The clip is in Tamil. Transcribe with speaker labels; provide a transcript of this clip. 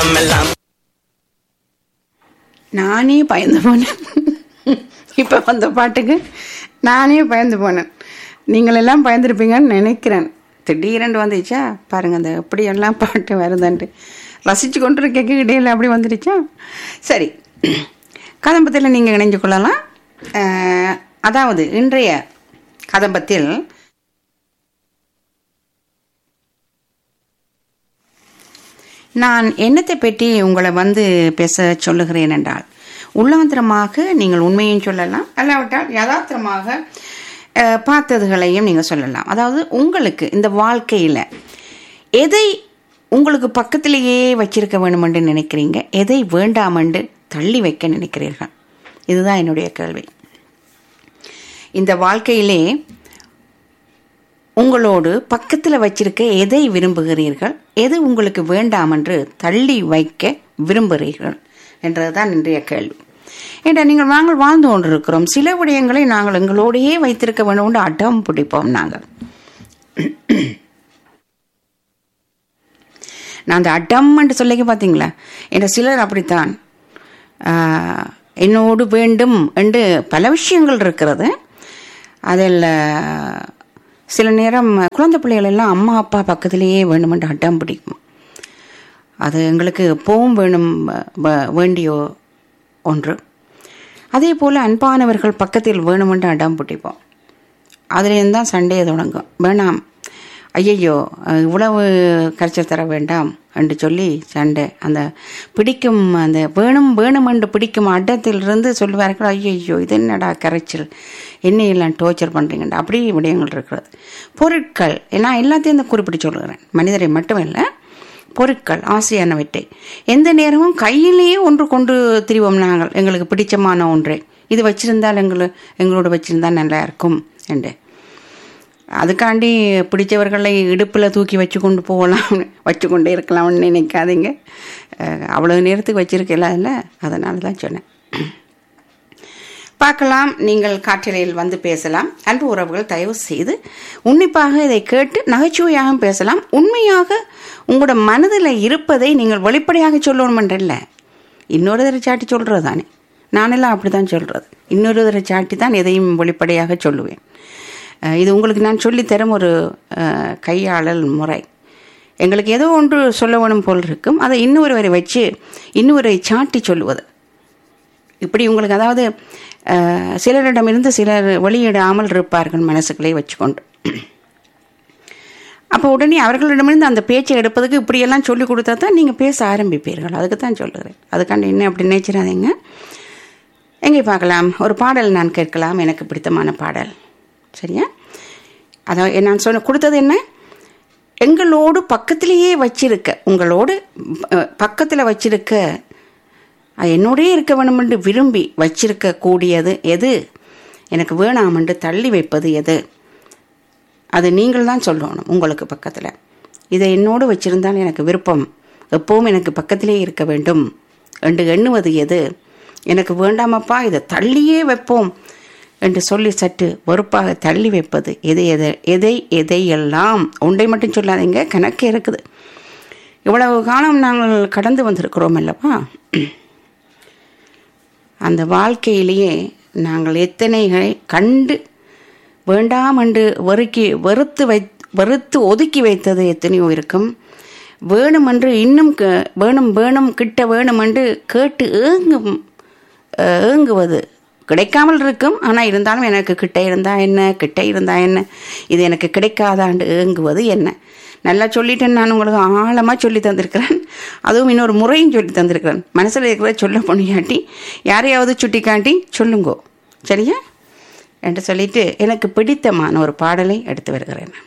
Speaker 1: எல்லாம் எல்லாம்
Speaker 2: நானே பயந்து போனேன் இப்போ வந்த பாட்டுக்கு நானே பயந்து போனேன் நீங்கள் எல்லாம் பயந்துருப்பீங்கன்னு நினைக்கிறேன் திடீரென்று வந்துச்சா பாருங்க அந்த எப்படியெல்லாம் பாட்டு வருதுன்ட்டு ரசித்து கொண்டு இருக்க இடையில அப்படி வந்துடுச்சா சரி கதம்பத்தில் நீங்கள் இணைஞ்சு கொள்ளலாம் அஹ், அதாவது இன்றைய கதம்பத்தில் நான் என்னத்தை பற்றி உங்களை வந்து பேச சொல்லுகிறேன் என்றால் உள்ளாந்திரமாக நீங்கள் உண்மையும் சொல்லலாம் அல்லாவிட்டால் யதார்த்தமாக அஹ், பார்த்ததுகளையும் நீங்கள் சொல்லலாம் அதாவது உங்களுக்கு இந்த வாழ்க்கையில் எதை உங்களுக்கு பக்கத்திலேயே வச்சிருக்க வேணுமென்று நினைக்கிறீங்க எதை வேண்டாமென்று தள்ளி வைக்க நினைக்கிறீர்கள் இதுதான் என்னுடைய கேள்வி இந்த வாழ்க்கையிலே உங்களோடு பக்கத்தில் வச்சிருக்க எதை விரும்புகிறீர்கள் எது உங்களுக்கு வேண்டாம் என்று தள்ளி வைக்க விரும்புகிறீர்கள் என்றதுதான் இன்றைய கேள்வி ஏண்டா நீங்கள் நாங்கள் வாழ்ந்து கொண்டிருக்கிறோம் சில விடயங்களை நாங்கள் எங்களோடையே வைத்திருக்க வேண்டும் என்று அடம் பிடிப்போம் நாங்கள் நான் அந்த அடம் என்று சொல்லிக்க பார்த்தீங்களா என்ற சிலர் அப்படித்தான் ஆஹ், என்னோடு வேண்டும் என்று பல விஷயங்கள் இருக்கிறது அதில் சில நேரம் குழந்தை பிள்ளைகள் எல்லாம் அம்மா அப்பா பக்கத்திலேயே வேண்டுமென்று அடம் பிடிக்கும் அது எங்களுக்கு எப்பவும் வேணும் வ- வேண்டிய ஒன்று அதே போல் அன்பானவர்கள் பக்கத்தில் வேணுமென்று அடம் பிடிப்போம் அதுலேருந்து தான் சண்டையை தொடங்கும் வேணாம் ஐயையோ அஹ், இவ்வளவு கரைச்சல் தர வேண்டாம் என்று சொல்லி சண்டை அந்த பிடிக்கும் அந்த வேணும் வேணும் என்று பிடிக்கும் அடத்திலிருந்து சொல்லுவார்கள் ஐயையோ இது என்னடா கரைச்சல் என்னையெல்லாம் டோர்ச்சர் பண்ணுறீங்கடா அப்படி விடயங்கள் இருக்கிறது பொருட்கள் நான் எல்லாத்தையும் இந்த குறிப்பிட்டு சொல்லுகிறேன் மனிதரை மட்டும் இல்லை பொருட்கள் ஆசையானவற்றை எந்த நேரமும் கையிலேயே ஒன்று கொண்டு திரிவோம் நாங்கள் எங்களுக்கு பிடிச்சமான ஒன்றை இது வச்சிருந்தால் எங்களு எங்களோட வச்சிருந்தால் நல்லா இருக்கும் என்று அதுக்காண்டி பிடிச்சவர்களை இடுப்பில் தூக்கி வச்சு கொண்டு போகலாம் வச்சு கொண்டே இருக்கலாம்னு நினைக்காதீங்க அஹ், அவ்வளவு நேரத்துக்கு வச்சிருக்கல அதில் அதனால தான் சொன்னேன் பார்க்கலாம் நீங்கள் காற்றலையில் வந்து பேசலாம் அன்பு உறவுகள் தயவு செய்து உன்னிப்பாக இதை கேட்டு நகைச்சுவையாக பேசலாம் உண்மையாக உங்களோட மனதில் இருப்பதை நீங்கள் வெளிப்படையாக சொல்லணுமென்றல்ல இன்னொரு தடவை சாட்டி சொல்கிறது தானே நானெல்லாம் அப்படி தான் சொல்கிறது இன்னொரு தடவை சாட்டி தான் எதையும் வெளிப்படையாக சொல்லுவேன் அஹ் இது உங்களுக்கு நான் சொல்லித்தரும் ஒரு அஹ், கையாளல் முறை எங்களுக்கு ஏதோ ஒன்று சொல்ல வேணும் போல் இருக்கும் அதை இன்னொருவரை வச்சு இன்னொருவரை சாட்டி சொல்லுவது இப்படி உங்களுக்கு அதாவது அஹ், சிலரிடமிருந்து சிலர் வெளியிடாமல் இருப்பார்கள் மனசுக்களை வச்சுக்கொண்டு அப்போ உடனே அவர்களிடமிருந்து அந்த பேச்சை எடுப்பதுக்கு இப்படியெல்லாம் சொல்லி கொடுத்தா தான் நீங்கள் பேச ஆரம்பிப்பீர்கள் அதுக்கு தான் சொல்லுகிறேன் அதுக்காண்டி என்ன அப்படி நினைச்சிடாதீங்க எங்கே பார்க்கலாம் ஒரு பாடல் நான் கேட்கலாம் எனக்கு பிடித்தமான பாடல் சரியா அதாவது நான் சொன்ன கொடுத்தது என்ன எங்களோடு பக்கத்திலேயே வச்சிருக்க உங்களோடு பக்கத்தில் வச்சிருக்க அது என்னோடயே இருக்க வேணுமென்று விரும்பி வச்சிருக்க கூடியது எது எனக்கு வேணாமென்று தள்ளி வைப்பது எது அது நீங்கள் தான் சொல்லணும் உங்களுக்கு பக்கத்தில் இதை என்னோடு வச்சிருந்தால் எனக்கு விருப்பம் எப்பவும் எனக்கு பக்கத்திலே இருக்க வேண்டும் என்று எண்ணுவது எது எனக்கு வேண்டாமப்பா இதை தள்ளியே வைப்போம் என்று சொல்லி சற்று வெறுப்பாக தள்ளி வைப்பது எதை எதை எதை எதையெல்லாம் ஒன்றை மட்டும் சொல்லாதீங்க கணக்கே இருக்குது இவ்வளவு காலம் நாங்கள் கடந்து வந்திருக்கிறோம் அல்லவா அந்த வாழ்க்கையிலேயே நாங்கள் எத்தனைகளை கண்டு வேண்டாம் என்று வெறுக்கி வெறுத்து வை வெறுத்து ஒதுக்கி வைத்தது எத்தனையோ இருக்கும் வேணுமென்று இன்னும் க- வேணும் வேணும் கிட்ட வேணுமென்று கேட்டு ஏங்கும் அஹ், ஏங்குவது கிடைக்காமல் இருக்கும் ஆனால் இருந்தாலும் எனக்கு கிட்ட இருந்தா என்ன கிட்ட இருந்தா என்ன இது எனக்கு கிடைக்காதாண்டு ஏங்குவது என்ன நல்லா சொல்லிட்டேன் நான் உங்களுக்கு ஆழமாக சொல்லி தந்திருக்கிறேன் அதுவும் இன்னொரு முறையும் சொல்லி தந்திருக்கிறேன் மனசில் இருக்கிற சொல்ல பொண்ணியாட்டி யாரையாவது சுட்டி காட்டி சொல்லுங்கோ சரியா என்று சொல்லிட்டு எனக்கு பிடித்தமான ஒரு பாடலை எடுத்து வருகிறேன்